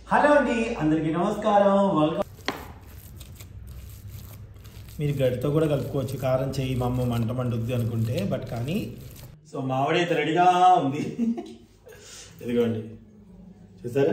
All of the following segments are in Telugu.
హలో అండి అందరికీ నమస్కారం వెల్కమ్ మీరు గడితో కూడా కలుపుకోవచ్చు కారం చేయి మా అమ్మ మంట మండుద్ది అనుకుంటే బట్ కానీ సో మామిడైతే రెడీగా ఉంది ఇదిగోండి చూసారా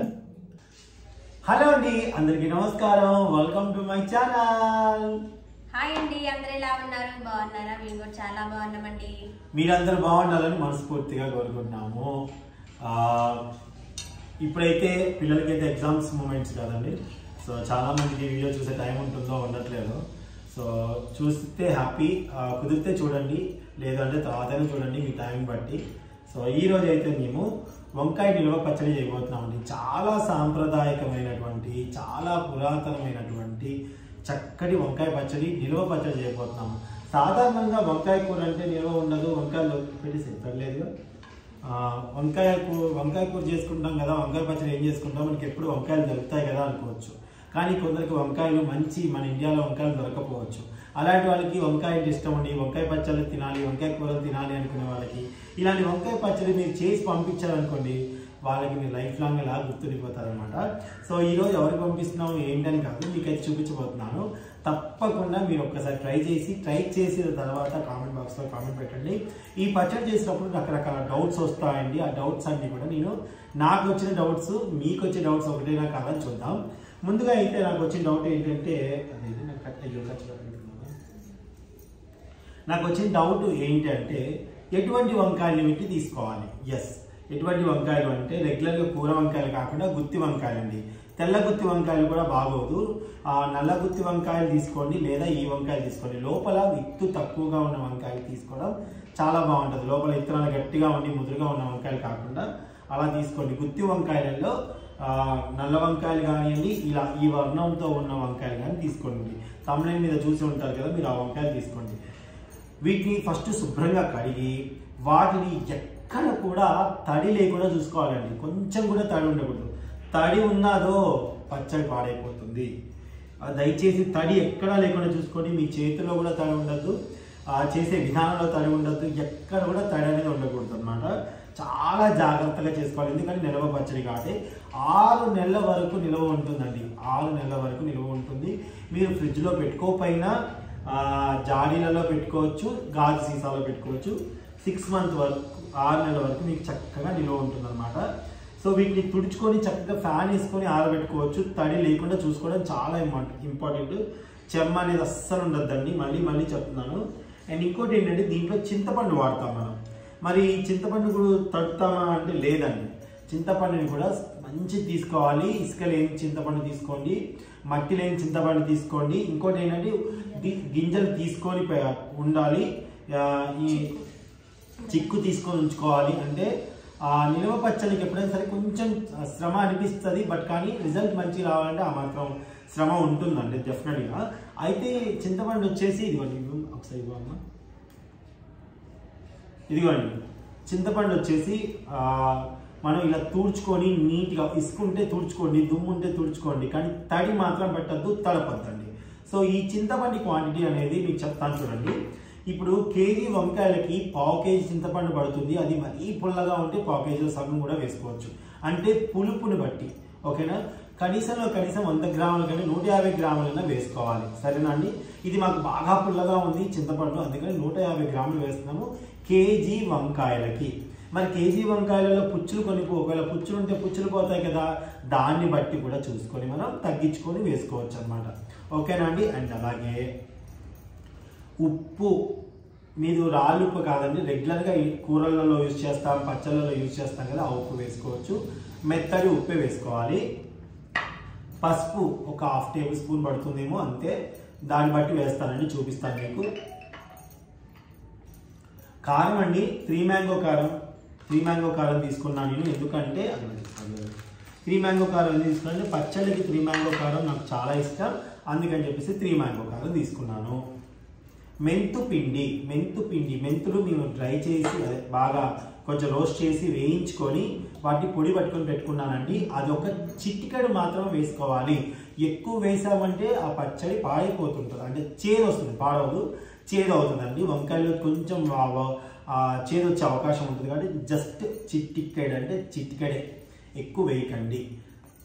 హలో అండి అందరికీ నమస్కారం welcome to my channel hi అండి అందరూ ఎలా ఉన్నారు బాగున్నారా మేము కూడా చాలా బాగున్నామండి మీరందరూ బాగుండాలని మనస్ఫూర్తిగా కోరుకుంటున్నాము ఆ, ఇప్పుడైతే పిల్లలకైతే ఎగ్జామ్స్ మూమెంట్స్ కదండి సో చాలా మందికి వీడియో చూసే టైం ఉంటుందో ఉండట్లేదు సో చూస్తే హ్యాపీ కుదిరితే చూడండి లేదంటే తర్వాతనే చూడండి మీ టైం బట్టి సో ఈ రోజు అయితే మేము వంకాయ నిల్వ పచ్చడి చేయబోతున్నామండి చాలా సాంప్రదాయకమైనటువంటి చాలా పురాతనమైనటువంటి చక్కటి వంకాయ పచ్చడి నిల్వ పచ్చడి చేయబోతున్నాము సాధారణంగా వంకాయ కూర అంటే నిల్వ ఉండదు వంకాయలు పెట్టేసి పర్లేదు వంకాయ కూర వంకాయ కూర చేసుకుంటాం కదా వంకాయ పచ్చడి ఏం చేసుకుంటాం మనకి ఎప్పుడు వంకాయలు దొరుకుతాయి కదా అనుకోవచ్చు కానీ కొందరికి వంకాయలు మంచి మన ఇండియాలో వంకాయలు దొరకపోవచ్చు అలాంటి వాళ్ళకి వంకాయ అంటే ఇష్టం ఉండి వంకాయ పచ్చళ్ళు తినాలి వంకాయ కూరలు తినాలి అనుకునే వాళ్ళకి ఇలాంటి వంకాయ పచ్చడి మీరు చేసి పంపించారనుకోండి వాళ్ళకి మీరు లైఫ్ లాంగ్ అలా గుర్తుండిపోతారనమాట సో ఈరోజు ఎవరికి పంపిస్తున్నాం ఏంటని కాదు మీకైతే చూపించబోతున్నాను తప్పకుండా మీరు ఒక్కసారి ట్రై చేసి ట్రై చేసిన తర్వాత కామెంట్ బాక్స్లో కామెంట్ పెట్టండి ఈ పచ్చడి చేసినప్పుడు రకరకాల డౌట్స్ వస్తాయండి ఆ డౌట్స్ అన్ని కూడా నేను నాకు వచ్చిన డౌట్స్ మీకు వచ్చే డౌట్స్ ఒకటేనా కాదని చూద్దాం ముందుగా అయితే నాకు వచ్చిన డౌట్ ఏంటంటే అదేది నాకు కట్ అయ్యో ఖర్చు పెట్టుకున్నాను. నాకు వచ్చిన డౌట్ ఏంటి అంటే ఎటువంటి వంకాయలు పెట్టి తీసుకోవాలి ఎస్ ఎటువంటి వంకాయలు అంటే రెగ్యులర్గా కూర వంకాయలు కాకుండా గుత్తి వంకాయలు అండి తెల్ల గుత్తి వంకాయలు కూడా బాగోదు ఆ నల్ల గుత్తి వంకాయలు తీసుకోండి లేదా ఈ వంకాయలు తీసుకోండి లోపల విత్తు తక్కువగా ఉన్న వంకాయలు తీసుకోవడం చాలా బాగుంటుంది లోపల విత్తనాలు గట్టిగా ఉండి ముదురుగా ఉన్న వంకాయలు కాకుండా అలా తీసుకోండి గుత్తి వంకాయలలో ఆ, నల్ల వంకాయలు కానివ్వండి ఇలా ఈ వర్ణంతో ఉన్న వంకాయలు కానీ తీసుకోండి తమిళ మీద చూసి ఉంటారు కదా మీరు ఆ వంకాయలు తీసుకోండి వీటిని ఫస్ట్ శుభ్రంగా కడిగి వాటిని ఎక్కడ కూడా తడి లేకుండా చూసుకోవాలండి కొంచెం కూడా తడి ఉండకూడదు తడి ఉన్నదో పచ్చడి పాడైపోతుంది ఆ దయచేసి తడి ఎక్కడా లేకుండా చూసుకోండి మీ చేతిలో కూడా తడి ఉండద్దు ఆ చేసే విధానంలో తడి ఉండద్దు ఎక్కడ కూడా తడి అనేది ఉండకూడదు అనమాట చాలా జాగ్రత్తగా చేసుకోవాలి ఎందుకంటే నిల్వ పచ్చడి కాబట్టి ఆరు నెలల వరకు నిల్వ ఉంటుందండి ఆరు నెలల వరకు నిల్వ ఉంటుంది మీరు ఫ్రిడ్జ్లో పెట్టుకోకపోయినా ఆ, జాడీలలో పెట్టుకోవచ్చు గాజు సీసాలో పెట్టుకోవచ్చు సిక్స్ మంత్ వరకు ఆరు నెలల వరకు మీకు చక్కగా నిల్వ ఉంటుంది అనమాట సో వీటిని తుడుచుకొని చక్కగా ఫ్యాన్ వేసుకొని ఆరబెట్టుకోవచ్చు తడి లేకుండా చూసుకోవడం చాలా ఇంపార్టెంట్ చెమ్మ అనేది అస్సలు ఉండద్దండి మళ్ళీ మళ్ళీ చెప్తున్నాను అండ్ ఇంకోటి ఏంటంటే దీంట్లో చింతపండు వాడతాం మనం మరి చింతపండు కూడా తడుతామా అంటే లేదండి చింతపండుని కూడా మంచి తీసుకోవాలి ఇసుక లేని చింతపండు తీసుకోండి మట్టి లేని చింతపండు తీసుకోండి ఇంకోటి ఏంటంటే ది- గింజలు తీసుకొని పె- ఉండాలి ఆ, ఈ చిక్కు తీసుకొని ఉంచుకోవాలి అంటే ఆ నిల్వ పచ్చడికి ఎప్పుడైనా సరే కొంచెం శ్రమ అనిపిస్తుంది బట్ కానీ రిజల్ట్ మంచి రావాలంటే ఆ మాత్రం శ్రమ ఉంటుందండి డెఫినెట్గా అయితే చింతపండు వచ్చేసి ఇదిగోండి ఇవ్వు, ఒకసారి ఇవ్వు అమ్మా ఇదిగోండి చింతపండు వచ్చేసి ఆ, మనం ఇలా తూడ్చుకొని నీట్గా ఇసుకుంటే తుడుచుకోండి దుమ్ము ఉంటే తుడుచుకోండి కానీ తడి మాత్రం పెట్టద్దు తడపద్దండి సో ఈ చింతపండు క్వాంటిటీ అనేది మీకు చెప్తాను చూడండి ఇప్పుడు కేజీ వంకాయలకి పావు కేజీ చింతపండు పడుతుంది అది మరీ పుల్లగా ఉంటే పావు కేజీలో సగం కూడా వేసుకోవచ్చు అంటే పులుపుని బట్టి ఓకేనా కనీసంలో కనీసం వంద గ్రాముల కంటే నూట యాభై గ్రాములైనా వేసుకోవాలి సరేనా అండి ఇది మాకు బాగా పుల్లగా ఉంది చింతపండు అందుకని నూట యాభై గ్రాములు వేస్తున్నాము కేజీ వంకాయలకి మరి కేజీ వంకాయలలో పుచ్చులు కొన్ని పో- ఒకవేళ పుచ్చులు ఉంటే పుచ్చులు పోతాయి కదా దాన్ని బట్టి కూడా చూసుకొని మనం తగ్గించుకొని వేసుకోవచ్చు అనమాట ఓకేనా అండి అండ్ అలాగే ఉప్పు మీరు రాళ్ళు ఉప్పు కాదండి రెగ్యులర్గా ఈ కూరలలో యూజ్ చేస్తాం పచ్చళ్ళలో యూజ్ చేస్తాం కదా ఆ ఉప్పు వేసుకోవచ్చు మెత్తడి ఉప్పే వేసుకోవాలి పసుపు ఒక హాఫ్ టేబుల్ స్పూన్ పడుతుందేమో అంతే దాన్ని బట్టి వేస్తానండి చూపిస్తాను మీకు కారం అండి త్రీ మ్యాంగో కారం త్రీ మ్యాంగో కారం తీసుకున్నాను నేను ఎందుకంటే త్రీ మ్యాంగో కారం ఎందుకు తీసుకున్నాను పచ్చళ్ళకి త్రీ మ్యాంగో కారం నాకు చాలా ఇష్టం అందుకని చెప్పేసి త్రీ మ్యాంగో కారం తీసుకున్నాను మెంతు పిండి మెంతు పిండి మెంతులు మేము డ్రై చేసి అదే బాగా కొంచెం రోస్ట్ చేసి వేయించుకొని వాటి పొడి పట్టుకొని పెట్టుకున్నానండి అది ఒక చిటికెడు మాత్రం వేసుకోవాలి ఎక్కువ వేసామంటే ఆ పచ్చడి పాడైపోతుంటుంది అంటే చేదు వస్తుంది పాడవదు చేదు అవుతుందండి వంకాయలు కొంచెం ఆ- ఆ చేదు వచ్చే అవకాశం ఉంటుంది కాబట్టి జస్ట్ చిట్టికెడు అంటే చిట్టికెడే ఎక్కువ వేయకండి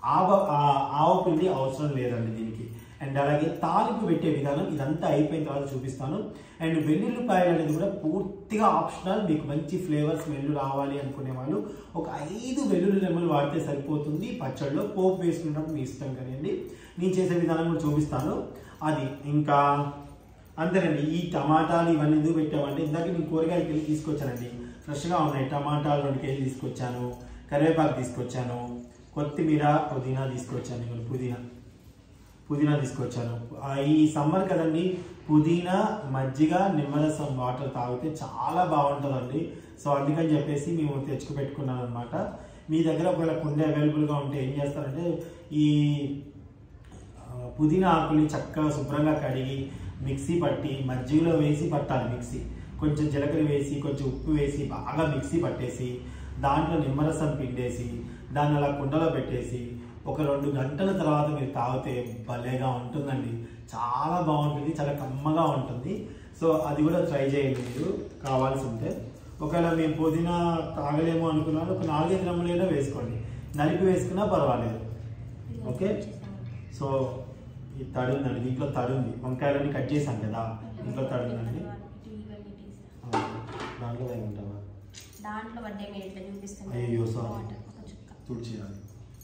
ఆవ ఆ- ఆవు పిండి అవసరం లేదండి దీనికి అండ్ అలాగే తాలింపు పెట్టే విధానం ఇదంతా అయిపోయిన తర్వాత చూపిస్తాను అండ్ వెల్లుల్లిపాయలు అనేది కూడా పూర్తిగా ఆప్షనల్ మీకు మంచి ఫ్లేవర్ స్మెల్ రావాలి అనుకునే వాళ్ళు ఒక ఐదు వెల్లుల్లి రెమ్మలు వాడితే సరిపోతుంది పచ్చడిలో పోపు వేసుకున్నప్పుడు మీ ఇష్టం కదండి నేను చేసే విధానం కూడా చూపిస్తాను అది ఇంకా అంతేనండి ఈ టమాటాలు ఇవన్నీ ఎందుకు పెట్టామంటే ఇందాక నేను కూరగాయలకి వెళ్ళి తీసుకొచ్చానండి ఫ్రెష్గా ఉన్నాయి టమాటాలు రెండు కేజీలు తీసుకొచ్చాను కరివేపాకు తీసుకొచ్చాను కొత్తిమీర పుదీనా తీసుకొచ్చాను ఇక్కడ పుదీనా పుదీనా తీసుకొచ్చాను ఆ, ఈ సమ్మర్ కదండి పుదీనా మజ్జిగ నిమ్మరసం వాటర్ తాగితే చాలా బాగుంటుందండి సో అందుకని చెప్పేసి మేము తెచ్చుకు పెట్టుకున్నాను అనమాట మీ దగ్గర ఒకవేళ కుండే అవైలబుల్గా ఉంటే ఏం చేస్తారంటే ఈ ఆ, పుదీనా ఆకుల్ని చక్కగా శుభ్రంగా కడిగి మిక్సీ పట్టి మజ్జిగలో వేసి పట్టాలి మిక్సీ కొంచెం జీలకర్ర వేసి కొంచెం ఉప్పు వేసి బాగా మిక్సీ పట్టేసి దాంట్లో నిమ్మరసం పిండేసి దాన్ని అలా కుండలో పెట్టేసి ఒక రెండు గంటల తర్వాత మీరు తాగితే భలేగా ఉంటుందండి చాలా బాగుంటుంది చాలా కమ్మగా ఉంటుంది సో అది కూడా ట్రై చేయండి మీరు కావాల్సి ఉంటే ఒకవేళ మేము పుదీనా తాగలేము అనుకున్నాను ఒక నాలుగైదు రమ్మలైనా వేసుకోండి నలిపి వేసుకున్నా పర్వాలేదు ఓకే సో ఈ తడి ఉందండి దీంట్లో తడి ఉంది వంకాయలన్నీ కట్ చేశాం కదా దీంట్లో తడి ఉందండి ఆ, దాంట్లో ఏమంటావా దాంట్లో పడ్డే మీరు ఇట్లా చూపిస్తున్నారు అయ్యో, sorry. వాటర్ ఒక చుక్క తుడిచేయాలి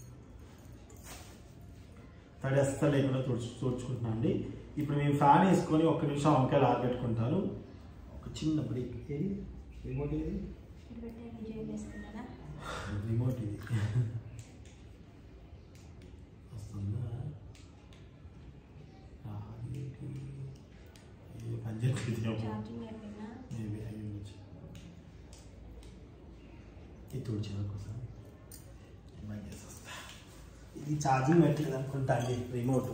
తడి అస్సలు లేకుండా తుడుచు తుడుచుకుంటున్నాం అండి ఇప్పుడు మేము ఫ్యాన్ వేసుకొని ఒక్క నిమిషం వంకాయలు ఆరబెట్టుకుంటాను ఒక చిన్న బ్రేక్ ఏది రిమోట్ ఏది ఇటు పెట్టే విజయం వేసుకున్నారా రిమోట్ ఇది వస్తుందా ఆ, అదేంటి? ఇది పనిచేస్తుందేమో. ఛార్జింగ్ అయిపోయినా Maybe అయి ఉండొచ్చు. ఇది తుడిచాను ఒకసారి బంద్ చేసి వస్తా. ఇది ఛార్జింగ్ పెట్టలేదు అనుకుంటా అండి రిమోట్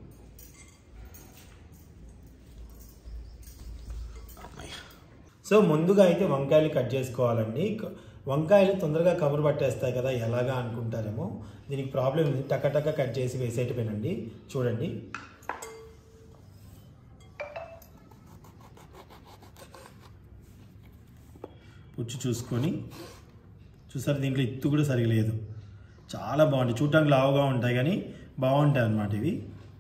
సో ముందుగా అయితే వంకాయలు కట్ చేసుకోవాలండి క- వంకాయలు తొందరగా కమురు పట్టేస్తాయి కదా ఎలాగా అనుకుంటారేమో దీనికి ప్రాబ్లం ఉంది టక టక కట్ చేసి వేసేటివేనండి చూడండి పుచ్చు చూసుకొని చూసారు దీంట్లో ఇత్తు కూడా సరిగా లేదు చాలా బాగుంటాయి చూడటానికి లావుగా ఉంటాయి కానీ బాగుంటాయి అన్నమాట ఇవి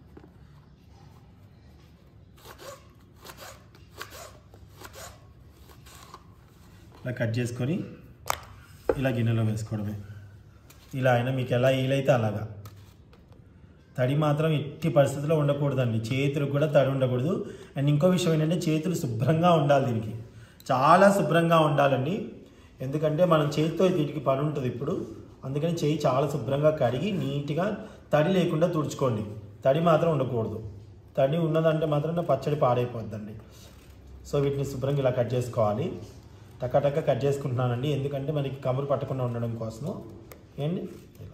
ఇలా కట్ చేసుకొని ఇలా గిన్నెలో వేసుకోవడమే ఇలా అయినా మీకు ఎలా వీలైతే అలాగా తడి మాత్రం ఎట్టి పరిస్థితుల్లో ఉండకూడదండి చేతులకు కూడా తడి ఉండకూడదు అండ్ ఇంకో విషయం ఏంటంటే చేతులు శుభ్రంగా ఉండాలి దీనికి చాలా శుభ్రంగా ఉండాలండి ఎందుకంటే మనం చేతితో దీనికి పని ఉంటుంది ఇప్పుడు అందుకని చేయి చాలా శుభ్రంగా కడిగి నీట్గా తడి లేకుండా తుడుచుకోండి తడి మాత్రం ఉండకూడదు తడి ఉన్నదంటే మాత్రం పచ్చడి పాడైపోద్దండి సో వీటిని శుభ్రంగా ఇలా కట్ చేసుకోవాలి టక్క టక్క కట్ చేసుకుంటున్నానండి ఎందుకంటే మనకి కమురు పట్టకుండా ఉండడం కోసము ఏంటి ఇలా.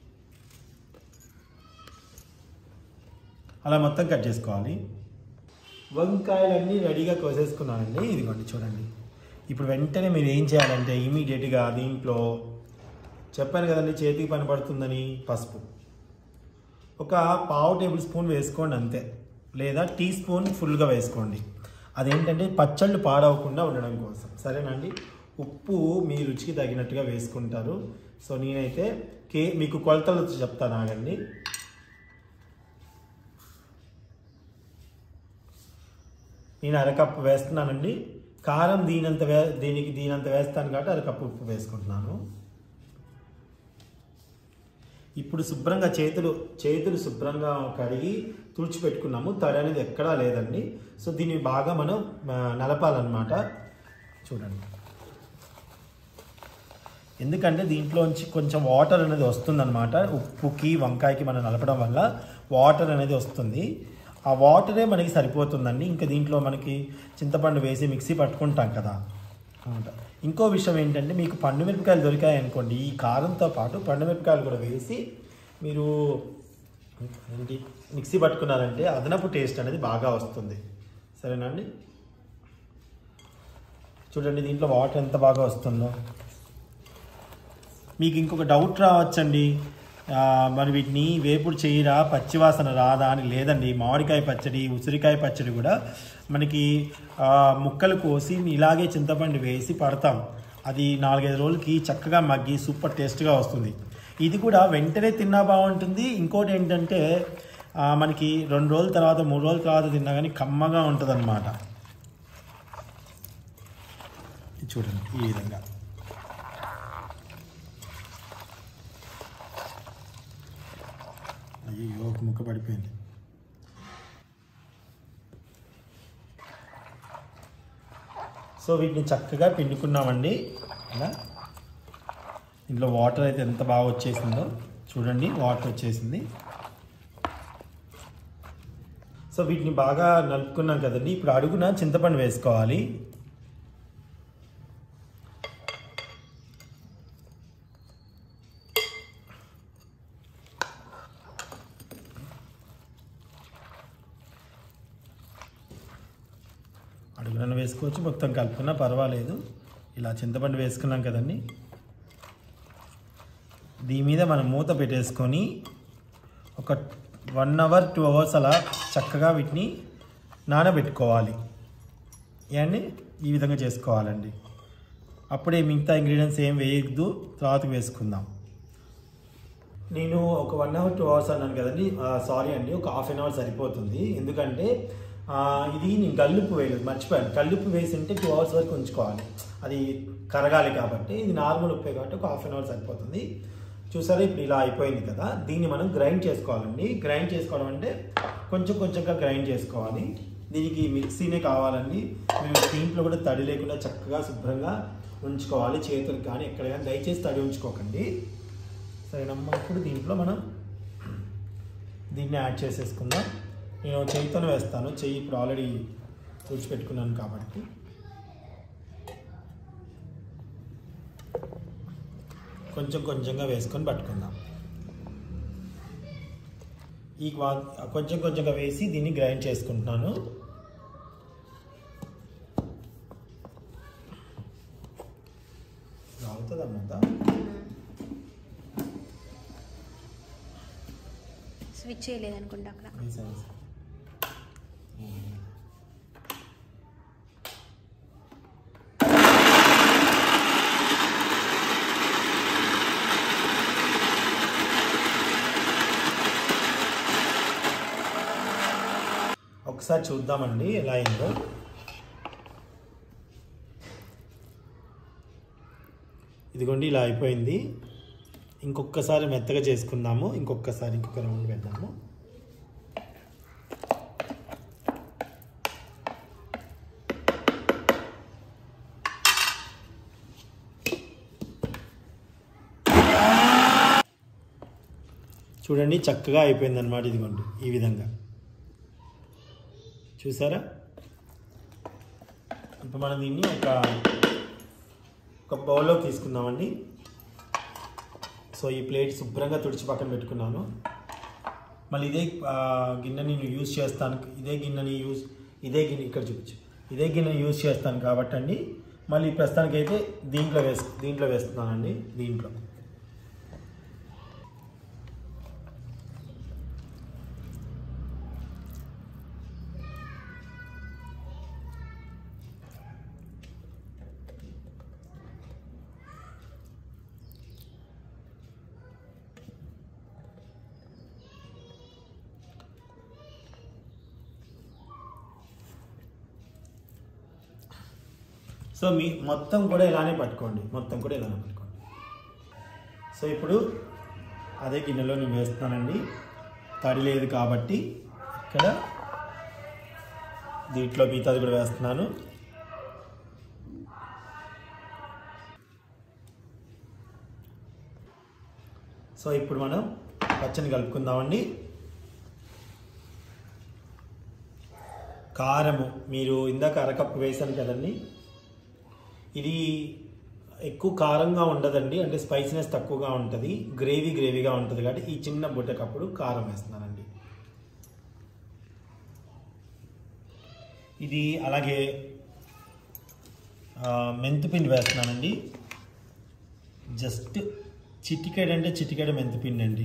అలా మొత్తం కట్ చేసుకోవాలి వంకాయలన్నీ రెడీగా కోసేసుకున్నానండి ఇదిగోండి చూడండి ఇప్పుడు వెంటనే మీరు ఏం చేయాలంటే ఇమీడియట్గా దీంట్లో చెప్పాను కదండి చేతికి పని పడుతుందని పసుపు ఒక పావు టేబుల్ స్పూన్ వేసుకోండి అంతే లేదా టీ స్పూన్ ఫుల్గా వేసుకోండి అదేంటంటే పచ్చళ్ళు పాడవకుండా ఉండడం కోసం సరేనండి ఉప్పు మీ రుచికి తగినట్టుగా వేసుకుంటారు సో నేనైతే కే మీకు కొలతలు చెప్తాను ఆగండి నేను అరకప్పు వేస్తున్నానండి కారం దీనంత వే దీనికి దీనంత వేస్తాను కాబట్టి అరకప్పు ఉప్పు వేసుకుంటున్నాను ఇప్పుడు శుభ్రంగా చేతులు చేతులు శుభ్రంగా కడిగి తుడిచిపెట్టుకున్నాము తడి అనేది ఎక్కడా లేదండి సో దీన్ని బాగా మనం ఆ, నలపాలన్నమాట చూడండి ఎందుకంటే దీంట్లోంచి కొంచెం వాటర్ అనేది వస్తుందన్నమాట ఉప్పుకి వంకాయకి మనం నలపడం వల్ల వాటర్ అనేది వస్తుంది ఆ వాటరే మనకి సరిపోతుందండి ఇంకా దీంట్లో మనకి చింతపండు వేసి మిక్సీ పట్టుకుంటాం కదా అనమాట ఇంకో విషయం ఏంటంటే మీకు పండు మిరపకాయలు దొరికాయి అనుకోండి ఈ కారంతో పాటు పండు మిరపకాయలు కూడా వేసి మీరు ఏంటి మిక్సీ పట్టుకున్నారంటే అదనపు టేస్ట్ అనేది బాగా వస్తుంది సరేనండి చూడండి దీంట్లో వాటర్ ఎంత బాగా వస్తుందో మీకు ఇంకొక డౌట్ రావచ్చండి ఆ, మరి వీటిని వేపుడు చేయరా పచ్చివాసన రాదా అని లేదండి మామిడికాయ పచ్చడి ఉసిరికాయ పచ్చడి కూడా మనకి ఆ, ముక్కలు కోసి ఇలాగే చింతపండు వేసి పడతాం అది నాలుగైదు రోజులకి చక్కగా మగ్గి సూపర్ టేస్ట్గా వస్తుంది ఇది కూడా వెంటనే తిన్నా బాగుంటుంది ఇంకోటి ఏంటంటే ఆ, మనకి రెండు రోజుల తర్వాత మూడు రోజుల తర్వాత తిన్నా కానీ కమ్మగా ఉంటుంది అనమాట చూడండి ఈ విధంగా అయ్యో ఒక ముక్క పడిపోయింది సో వీటిని చక్కగా పిండుకున్నామండి ఇలా ఇందులో వాటర్ అయితే ఎంత బాగా వచ్చేసిందో చూడండి వాటర్ వచ్చేసింది సో వీటిని బాగా నలుపుకున్నాం కదండి ఇప్పుడు అడుగున చింతపండు వేసుకోవాలి అడుగున వేసుకోవచ్చు మొత్తం కలుపుకున్నా పర్వాలేదు ఇలా చింతపండు వేసుకున్నాం కదండి దీని మీద మనం మూత పెట్టేసుకొని ఒక వన్ అవర్ టూ అవర్స్ అలా చక్కగా వీటిని నానబెట్టుకోవాలి ఏమండి ఈ విధంగా చేసుకోవాలండి అప్పుడే మిగతా ఇంగ్రీడియంట్స్ ఏం వేయద్దు తర్వాత వేసుకుందాం నేను ఒక వన్ అవర్ టూ అవర్స్ అన్నాను కదండి సారీ అండి ఒక హాఫ్ అన్ అవర్ సరిపోతుంది ఎందుకంటే ఆ, ఇది నేను కల్లుప్పు వేయలేదు మర్చిపోయాను కల్లుప్పు వేసి ఉంటే టూ అవర్స్ వరకు ఉంచుకోవాలి అది కరగాలి కాబట్టి ఇది నార్మల్ ఉప్పే కాబట్టి ఒక హాఫ్ అన్ అవర్ సరిపోతుంది చూసారా ఇప్పుడు ఇలా అయిపోయింది కదా దీన్ని మనం గ్రైండ్ చేసుకోవాలండి గ్రైండ్ చేసుకోవడం అంటే కొంచెం కొంచెంగా గ్రైండ్ చేసుకోవాలి దీనికి మిక్సీనే కావాలండి మేము దీంట్లో కూడా తడి లేకుండా చక్కగా శుభ్రంగా ఉంచుకోవాలి చేతులకు కానీ ఎక్కడ కానీ దయచేసి తడి ఉంచుకోకండి సరేనమ్మా ఇప్పుడు దీంట్లో మనం దీన్ని యాడ్ చేసేసుకుందాం నేను చేయితోనే వేస్తాను చెయ్యి ఇప్పుడు ఆల్రెడీ తుడిచిపెట్టుకున్నాను కాబట్టి కొంచెం కొంచెంగా వేసుకొని పట్టుకుందాం ఈ క్వా- కొంచెం కొంచెంగా వేసి దీన్ని గ్రైండ్ చేసుకుంటున్నాను అవుతుంది అమ్మంతా స్విచ్ చేయలేదనుకుంటా అక్కడ వేసాను వేసాను. ఒకసారి చూద్దామండి ఎలా అయిందో ఇదిగోండి ఇలా అయిపోయింది ఇంకొకసారి మెత్తగా చేసుకుందాము ఇంకొకసారి ఇంకొక రౌండ్ వేద్దాము చూడండి చక్కగా అయిపోయింది అనమాట ఇదిగోండి ఈ విధంగా చూసారా ఇప్పుడు మనం దీన్ని ఒక ఒక బౌల్లో తీసుకుందామండి సో ఈ ప్లేట్ శుభ్రంగా తుడిచి పక్కన పెట్టుకున్నాను మళ్ళీ ఇదే ఆ, గిన్నెని నేను యూజ్ చేస్తాను ఇదే గిన్నెని యూజ్ ఇదే గిన్నె ఇక్కడ చూపించు ఇదే గిన్నెని యూజ్ చేస్తాను కాబట్టి అండి మళ్ళీ ప్రస్తుతానికి అయితే దీంట్లో వేసు దీంట్లో వేస్తున్నానండి దీంట్లో సో మీ మొత్తం కూడా ఇలానే పట్టుకోండి మొత్తం కూడా ఇలానే పట్టుకోండి సో ఇప్పుడు అదే గిన్నెలో నేను వేస్తున్నానండి తడి లేదు కాబట్టి ఇక్కడ దీంట్లో మిగతాది కూడా వేస్తున్నాను సో ఇప్పుడు మనం పచ్చని కలుపుకుందామండి కారము మీరు ఇందాక అరకప్పు వేశాను కదండి ఇది ఎక్కువ కారంగా ఉండదండి అంటే స్పైసీనెస్ తక్కువగా ఉంటుంది గ్రేవీ గ్రేవీగా ఉంటుంది కాబట్టి ఈ చిన్న బుట్టకప్పుడు కారం వేస్తున్నానండి ఇది అలాగే ఆ, మెంతిపిండి వేస్తున్నానండి జస్ట్ చిటికెడు అంటే చిటికెడు మెంతిపిండి అండి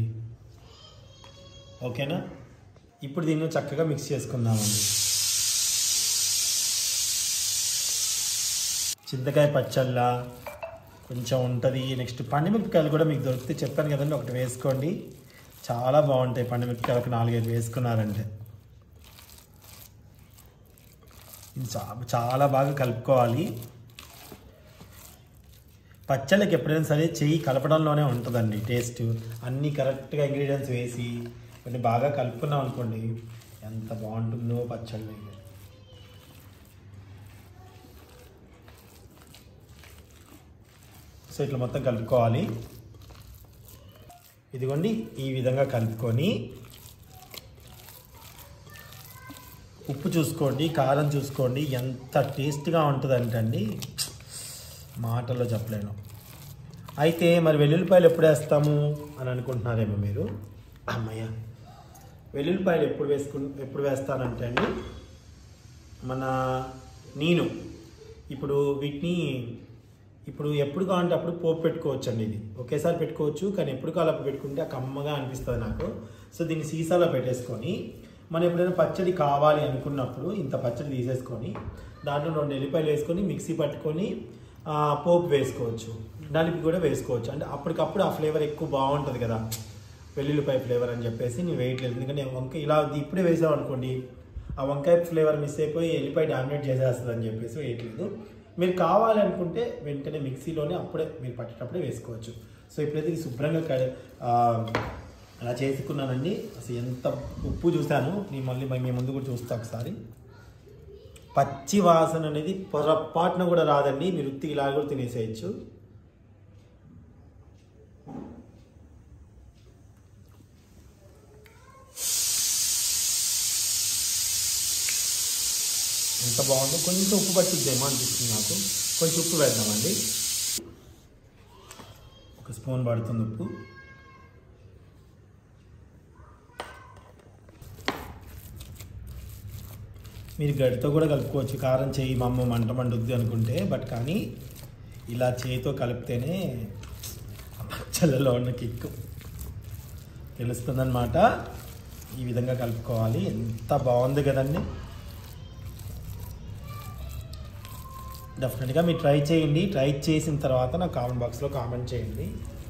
ఓకేనా ఇప్పుడు దీన్ని చక్కగా మిక్స్ చేసుకుందామండి చింతకాయ పచ్చళ్ళ కొంచెం ఉంటుంది నెక్స్ట్ పండుమిరపకాయలు కూడా మీకు దొరికితే చెప్పాను కదండి ఒకటి వేసుకోండి చాలా బాగుంటాయి పండుమిరపకాయలకు నాలుగైదు వేసుకున్నారంటే ఇది చా- చాలా బాగా కలుపుకోవాలి పచ్చళ్ళకి ఎప్పుడైనా సరే చెయ్యి కలపడంలోనే ఉంటుందండి టేస్ట్ అన్నీ కరెక్ట్గా ఇంగ్రీడియంట్స్ వేసి కొన్ని బాగా కలుపుకున్నాం అనుకోండి ఎంత బాగుంటుందో పచ్చళ్ళు సో ఇట్లా మొత్తం కలుపుకోవాలి ఇదిగోండి ఈ విధంగా కలుపుకొని ఉప్పు చూసుకోండి కారం చూసుకోండి ఎంత టేస్ట్గా ఉంటుందంటే అండి మాటల్లో చెప్పలేను అయితే మరి వెల్లుల్లిపాయలు ఎప్పుడు వేస్తాము అని అనుకుంటున్నారేమో మీరు అమ్మయ్య వెల్లుల్లిపాయలు ఎప్పుడు వేసుకు ఎప్పుడు వేస్తానంటే అండి మన నేను ఇప్పుడు వీటిని ఇప్పుడు ఎప్పుడు కావాలంటే అప్పుడు పోపు పెట్టుకోవచ్చు అండి ఇది ఒకేసారి పెట్టుకోవచ్చు కానీ ఎప్పుడు కావాలి అప్పుడు పెట్టుకుంటే ఆ కమ్మగా అనిపిస్తుంది నాకు సో దీన్ని సీసాలో పెట్టేసుకొని మనం ఎప్పుడైనా పచ్చడి కావాలి అనుకున్నప్పుడు ఇంత పచ్చడి తీసేసుకొని దాంట్లో రెండు ఎల్లిపాయలు వేసుకొని మిక్సీ పట్టుకొని ఆ, పోపు వేసుకోవచ్చు దానికి కూడా వేసుకోవచ్చు అంటే అప్పటికప్పుడు ఆ ఫ్లేవర్ ఎక్కువ బాగుంటుంది కదా వెల్లుల్లిపాయ ఫ్లేవర్ అని చెప్పేసి నేను వేయట్లేదు ఎందుకంటే వంకాయ ఇలా ఇప్పుడే వేసాం అనుకోండి ఆ వంకాయ ఫ్లేవర్ మిస్ అయిపోయి ఎల్లిపాయ డామినేట్ చేసేస్తుంది అని చెప్పేసి వేయట్లేదు మీరు కావాలనుకుంటే వెంటనే మిక్సీలోనే అప్పుడే మీరు పట్టేటప్పుడే వేసుకోవచ్చు సో ఇప్పుడైతే ఇది శుభ్రంగా కడి ఆ, అలా చేసుకున్నానండి అసలు ఎంత ఉప్పు చూశాను నేను మళ్ళీ మీ ముందు కూడా చూస్తా ఒకసారి పచ్చి వాసన అనేది పొరపాటున కూడా రాదండి మీరు ఉత్తి ఇలా కూడా తినేసేయచ్చు ఎంత బాగుందో కొంచెం ఉప్పు పట్టిద్దేమో అనిపిస్తుంది నాకు కొంచెం ఉప్పు పెడదామండి ఒక స్పూన్ పడుతుంది ఉప్పు మీరు గడితో కూడా కలుపుకోవచ్చు కారం చేయి మా అమ్మ మంట మండుద్ది అనుకుంటే బట్ కానీ ఇలా చేయితో కలిపితేనే ఆ పచ్చళ్ళలో ఉన్న కిక్కు తెలుస్తుందన్నమాట ఈ విధంగా కలుపుకోవాలి ఎంత బాగుంది కదండి డెఫినెట్గా మీరు ట్రై చేయండి ట్రై చేసిన తర్వాత నాకు కామెంట్ బాక్స్లో కామెంట్ చేయండి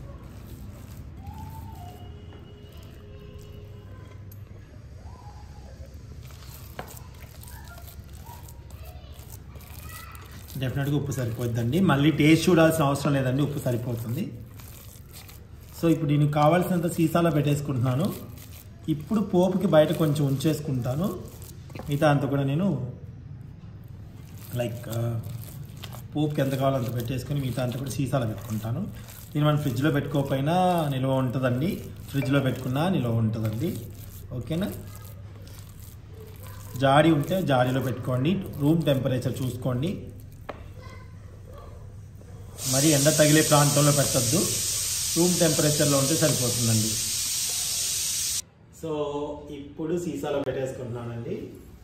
డెఫినెట్గా ఉప్పు సరిపోద్దండి మళ్ళీ టేస్ట్ చూడాల్సిన అవసరం లేదండి ఉప్పు సరిపోతుంది సో ఇప్పుడు దీనికి కావాల్సినంత సీసాలో పెట్టేసుకుంటున్నాను ఇప్పుడు పోపుకి బయట కొంచెం ఉంచేసుకుంటాను మిగతా అంతా కూడా నేను లైక్ పోపుకి ఎంత కావాలో అంత పెట్టేసుకొని మిగతా అంతా కూడా సీసాలో పెట్టుకుంటాను దీన్ని మనం ఫ్రిడ్జ్లో పెట్టుకోకపోయినా నిల్వ ఉంటుందండి ఫ్రిడ్జ్లో పెట్టుకున్నా నిల్వ ఉంటుందండి ఓకేనా జాడి ఉంటే జాడీలో పెట్టుకోండి రూమ్ టెంపరేచర్ చూసుకోండి మరి ఎండ తగిలే ప్రాంతంలో పెట్టద్దు రూమ్ టెంపరేచర్లో ఉంటే సరిపోతుందండి సో ఇప్పుడు సీసాలో పెట్టేసుకుంటున్నానండి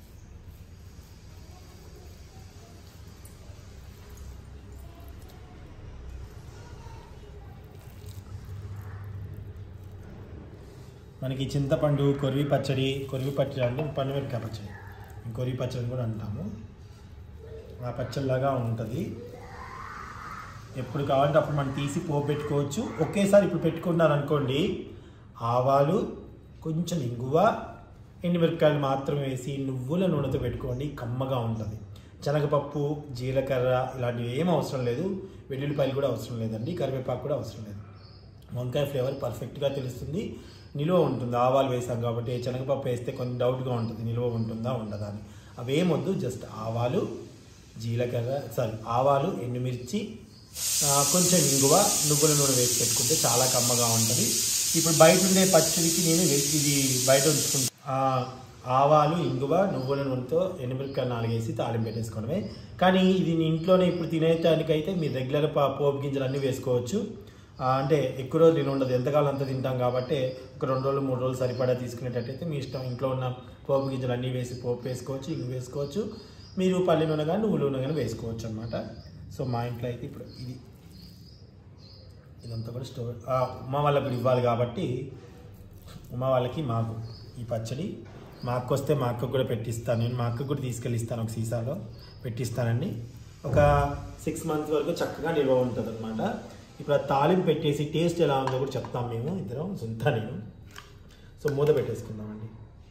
మనకి చింతపండు కొరివి పచ్చడి కొరివి పచ్చడి అంటే పండుమిరపకాయ పచ్చడి కొరివి పచ్చడి కూడా అంటాము ఆ పచ్చడిలాగా ఉంటుంది ఎప్పుడు కావాలంటే అప్పుడు మనం తీసి పోపు పెట్టుకోవచ్చు ఒకేసారి ఇప్పుడు పెట్టుకున్నారనుకోండి ఆవాలు కొంచెం ఇంగువ ఎండుమిరపకాయలు మాత్రమే వేసి నువ్వుల నూనెతో పెట్టుకోండి కమ్మగా ఉంటుంది శనగపప్పు జీలకర్ర ఇలాంటివి ఏం అవసరం లేదు వెల్లుల్లిపాయలు కూడా అవసరం లేదండి కరివేపాకు కూడా అవసరం లేదు వంకాయ ఫ్లేవర్ పర్ఫెక్ట్గా తెలుస్తుంది నిలువ ఉంటుంది ఆవాలు వేసాం కాబట్టి శనగపప్పు వేస్తే కొంచెం డౌట్గా ఉంటుంది నిలువ ఉంటుందా ఉండదా అని అవేమొద్దు జస్ట్ ఆవాలు జీలకర్ర సారీ ఆవాలు ఎండుమిర్చి ఆ, కొంచెం ఇంగువ నువ్వుల నూనె వేసి పెట్టుకుంటే చాలా కమ్మగా ఉంటుంది ఇప్పుడు బయట ఉండే పచ్చడికి నేను వే- ఇది బయట ఉంచుకుంటా ఆ, ఆవాలు ఇంగువ నువ్వుల నూనెతో ఎండుమిరపకాయ నాలుగేసి తాలింపు పెట్టేసుకోవడమే కానీ ఇది నీ ఇంట్లోనే ఇప్పుడు తినేటానికైతే మీరు రెగ్యులర్ పోపు గింజలు అన్నీ వేసుకోవచ్చు ఆ, అంటే ఎక్కువ రోజులు నేను ఉండదు ఎంతకాలం అంత తింటాం కాబట్టి ఒక రెండు రోజులు మూడు రోజులు సరిపడా తీసుకునేటట్టయితే మీ ఇష్టం ఇంట్లో ఉన్న పోపు గింజలు అన్నీ వేసి పోపు వేసుకోవచ్చు ఇంగు వేసుకోవచ్చు మీరు పల్లి నూనె కానీ నువ్వుల నూనె కానీ వేసుకోవచ్చు అనమాట సో మా ఇంట్లో అయితే ఇప్పుడు ఇది ఇదంతా కూడా స్టోర్ ఆ, ఉమా వాళ్ళకి కూడా ఇవ్వాలి కాబట్టి ఉమా వాళ్ళకి మాకు ఈ పచ్చడి మా అక్క వస్తే మా అక్కకు కూడా పెట్టిస్తాను నేను మా అక్కకు కూడా తీసుకెళ్ళి ఇస్తాను ఒక సీసాలో పెట్టిస్తానండి ఒక సిక్స్ మంత్స్ వరకు చక్కగా నిల్వ ఉంటుంది అనమాట ఇప్పుడు ఆ తాలింపు పెట్టేసి టేస్ట్ ఎలా ఉందో కూడా చెప్తాం మేము ఇద్దరం సుంతా నేను సో మూత పెట్టేసుకుందామండి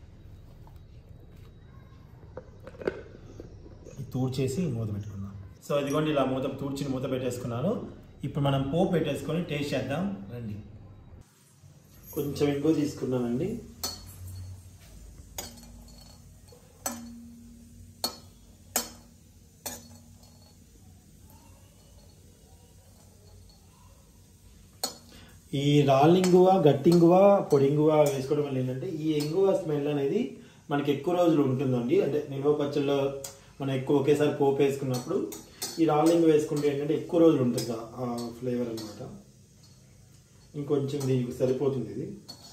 ఇది తూడ్చేసి మూత పెట్టుకుందాం సో ఇదిగోండి ఇలా మూత తూడ్చి మూత పెట్టేసుకున్నాను ఇప్పుడు మనం పోపు పెట్టేసుకొని టేస్ట్ చేద్దాం రండి కొంచెం ఎక్కువ తీసుకున్నానండి ఈ రాళ్ళింగువ గట్టింగువ పొడింగువ వేసుకోవడం వల్ల ఏంటంటే ఈ ఎంగువ స్మెల్ అనేది మనకి ఎక్కువ రోజులు ఉంటుందండి అంటే నిల్వ పచ్చళ్ళలో మనం ఎక్కువ ఒకేసారి పోపు వేసుకున్నప్పుడు ఈ రాళ్ళింగు వేసుకుంటే ఏంటంటే ఎక్కువ రోజులు ఉంటుంది ఆ ఫ్లేవర్ అనమాట ఇంకొంచెం దీనికి సరిపోతుంది ఇది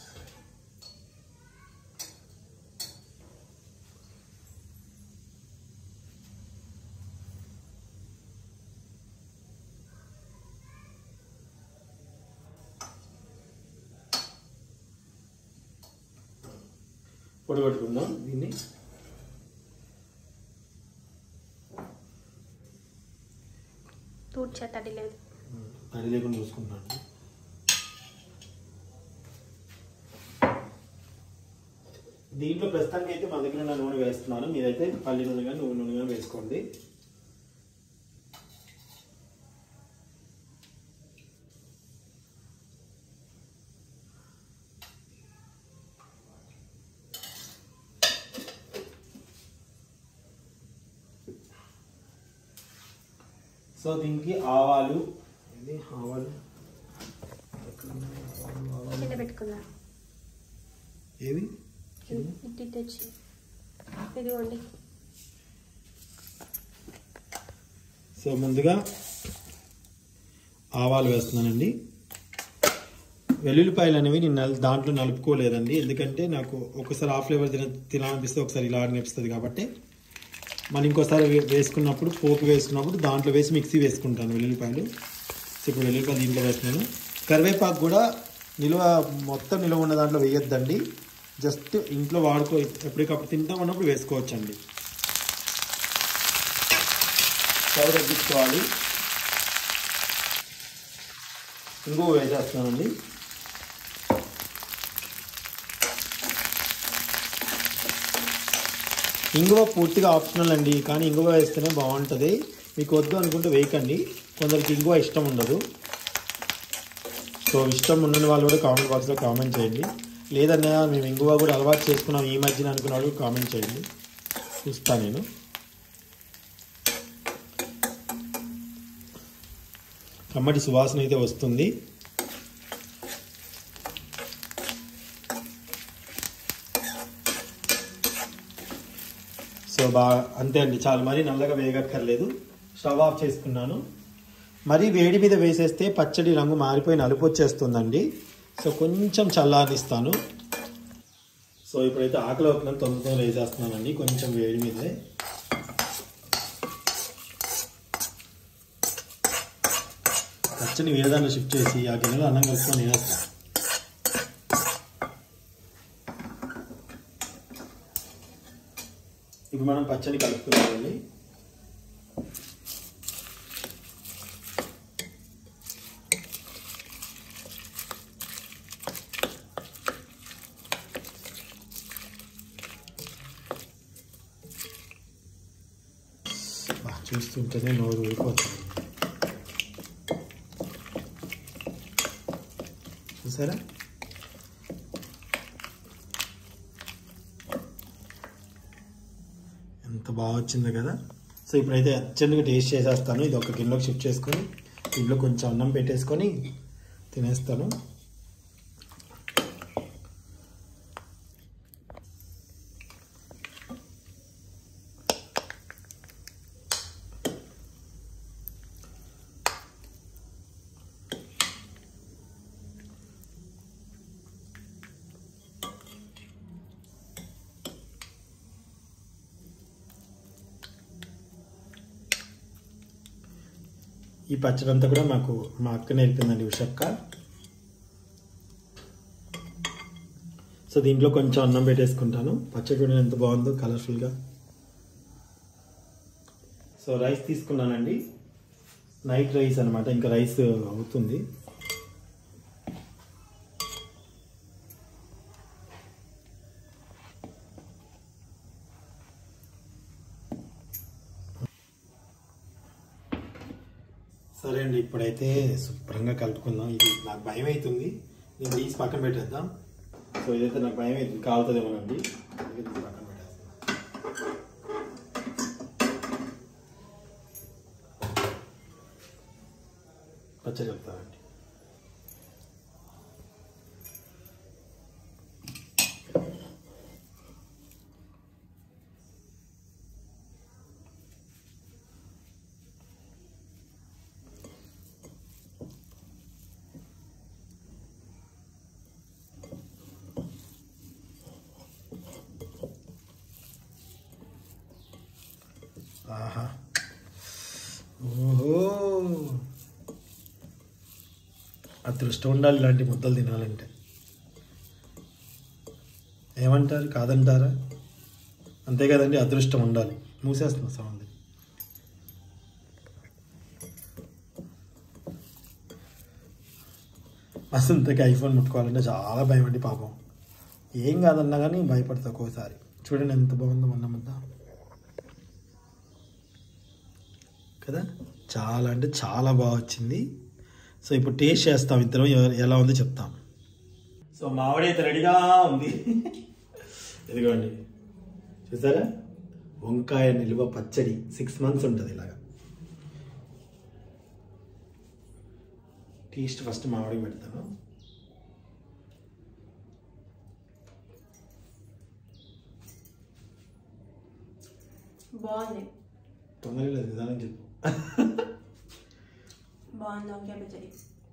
పొడి పట్టుకుందాం దీన్ని తూడ్చే తడి లేదు తడి లేకుండా చూసుకుంటాను దీంట్లో ప్రస్తుతానికి అయితే మా దగ్గర ఉన్న నూనె వేస్తున్నాను మీరైతే పల్లి నూనె కానీ నువ్వు నూనె కానీ వేసుకోండి సో దీనికి ఆవాలు ఇది ఆవాలు ఎక్కడ ఉన్నాయి? ఆవాలు, ఆవాలు. కింద పెట్టుకుందాం ఏవి ఇట్టి తెచ్చి ఇదిగోండి సో ముందుగా ఆవాలు వేస్తున్నానండి వెల్లుల్లిపాయలు అనేవి నేను నల్- దాంట్లో నలుపుకోలేదండి ఎందుకంటే నాకు ఒకసారి ఆ ఫ్లేవర్ తిన తినాలనిపిస్తే ఒకసారి ఇలా అనిపిస్తుంది కాబట్టి మనం ఇంకోసారి వే- వేసుకున్నప్పుడు పోపు వేసుకున్నప్పుడు దాంట్లో వేసి మిక్సీ వేసుకుంటాను వెల్లుల్లిపాయలు సో ఇప్పుడు వెల్లుల్లిపాయలు దీంట్లో వేస్తున్నాను కరివేపాకు కూడా నిల్వ మొత్తం నిల్వ ఉన్న దాంట్లో వేయొద్దండి జస్ట్ ఇంట్లో వాడుకో ఎప్పటికప్పుడు తింటాం అన్నప్పుడు వేసుకోవచ్చండి స్టవ్ తగ్గించుకోవాలి ఇంగువ వేసేస్తున్నానండి ఇంగువ పూర్తిగా ఆప్షనల్ అండి కానీ ఇంగువ వేస్తేనే బాగుంటుంది మీకు వద్దు అనుకుంటే వేయకండి కొందరికి ఇంగువ ఇష్టం ఉండదు సో ఇష్టం ఉండని వాళ్ళు కూడా కామెంట్ బాక్స్లో కామెంట్ చేయండి లేదన్నయ్య మేము ఇంగువ కూడా అలవాటు చేసుకున్నాం ఈ మధ్యన అనుకున్న వాళ్ళు కామెంట్ చేయండి చూస్తాను నేను కమ్మటి సువాసన అయితే వస్తుంది సో బాగా అంతే అండి చాలా మరీ నల్లగా వేగక్కర్లేదు స్టవ్ ఆఫ్ చేసుకున్నాను మరీ వేడి మీద వేసేస్తే పచ్చడి రంగు మారిపోయి నలుపు వచ్చేస్తుందండి సో కొంచెం చల్లారనిస్తాను సో ఇప్పుడైతే ఆకలి అవుతుందని తొందరగా వేసేస్తున్నానండి కొంచెం వేడి మీదే పచ్చని వేరే దాంట్లో షిఫ్ట్ చేసి ఆ గిన్నెలో అన్నం కలుపుకొని తినేస్తాను ఇప్పుడు మనం పచ్చడి కలుపుకున్నామండి బా, చూస్తుంటేనే నోరు ఊరిపోతుంది చూసారా ఎంత బాగా వచ్చిందో కదా సో ఇప్పుడైతే అర్జెంట్గా టేస్ట్ చేసేస్తాను ఇది ఒక గిన్నెలోకి షిఫ్ట్ చేసుకొని దీంట్లో కొంచెం అన్నం పెట్టేసుకొని తినేస్తాను ఈ పచ్చడి అంతా కూడా మాకు మా అక్క నేర్పిందండి ఉషక్క సో దీంట్లో కొంచెం అన్నం పెట్టేసుకుంటాను పచ్చడి కూడా ఎంత బాగుందో కలర్ఫుల్గా సో సో రైస్ తీసుకున్నానండి నైట్ రైస్ అనమాట ఇంకా రైస్ అవుతుంది సరే అండి ఇప్పుడైతే శుభ్రంగా కలుపుకుందాం ఇది నాకు భయం అవుతుంది నేను తీసి పక్కన పెట్టేద్దాం సో ఇదైతే నాకు భయం అవుతుంది కాలుతుందేమోనండి అందుకే తీసి పక్కన పెట్టేస్తాను పచ్చడి చెప్తానండి ఆహా ఓహో అదృష్టం ఉండాలి ఇలాంటి ముద్దలు తినాలంటే ఏమంటారు కాదంటారా అంతే కదండి అదృష్టం ఉండాలి మూసేస్తున్నా సౌండ్ వసంతకి ఐఫోన్ ముట్టుకోవాలంటే చాలా భయం అండి పాపం ఏం కాదన్నా కానీ భయపడతా ఒక్కోసారి చూడండి ఎంత బాగుందో మొన్న ముద్ద కదా చాలా అంటే చాలా బాగా వచ్చింది సో ఇప్పుడు టేస్ట్ చేస్తాం ఇద్దరం ఎవ- ఎలా ఉందో చెప్తాం సో మామిడి అయితే రెడీగా ఉంది ఇదిగోండి చూసారా వంకాయ నిల్వ పచ్చడి సిక్స్ మంత్స్ ఉంటుంది ఇలాగా టేస్ట్ ఫస్ట్ మామిడికి పెడతాను బాగుంది తొందరగా లేదు నిదానం చెప్పు బాగుంది వంకాయ పచ్చడి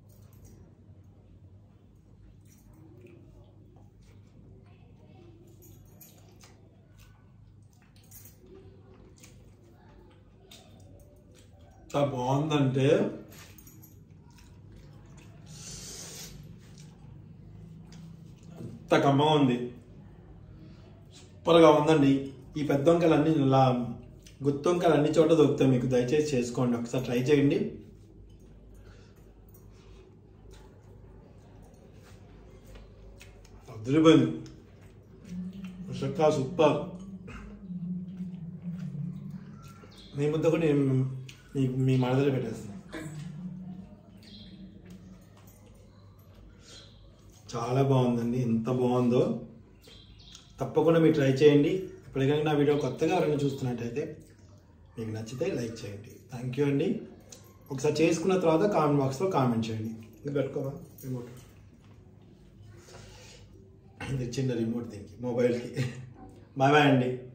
ఎంత బాగుందంటే అంత కమ్మగా ఉంది సూపర్గా ఉందండి ఈ పెద్ద వంకాయలు అన్ని ఇలా గుత్తి వంకాయలు అన్ని చోట దొరుకుతాయి మీకు దయచేసి చేసుకోండి ఒకసారి ట్రై చేయండి అదిరిపోయింది చక్కగా సూపర్ మీ ముద్ద కూడా నేను మీ మీ మడదలో పెట్టేస్తాను చాలా బాగుందండి ఎంత బాగుందో తప్పకుండా మీరు ట్రై చేయండి ఇప్పటికైనా నా వీడియో కొత్తగా ఎవరైనా చూస్తున్నట్టయితే మీకు నచ్చితే లైక్ చేయండి థ్యాంక్ యూ అండి ఒకసారి చేసుకున్న తర్వాత కామెంట్ బాక్స్లో కామెంట్ చేయండి ఇది పెట్టుకోవా రిమోట్ ఇది చిన్న రిమోట్ దీనికి మొబైల్కి బాయ్ బాయ్ అండి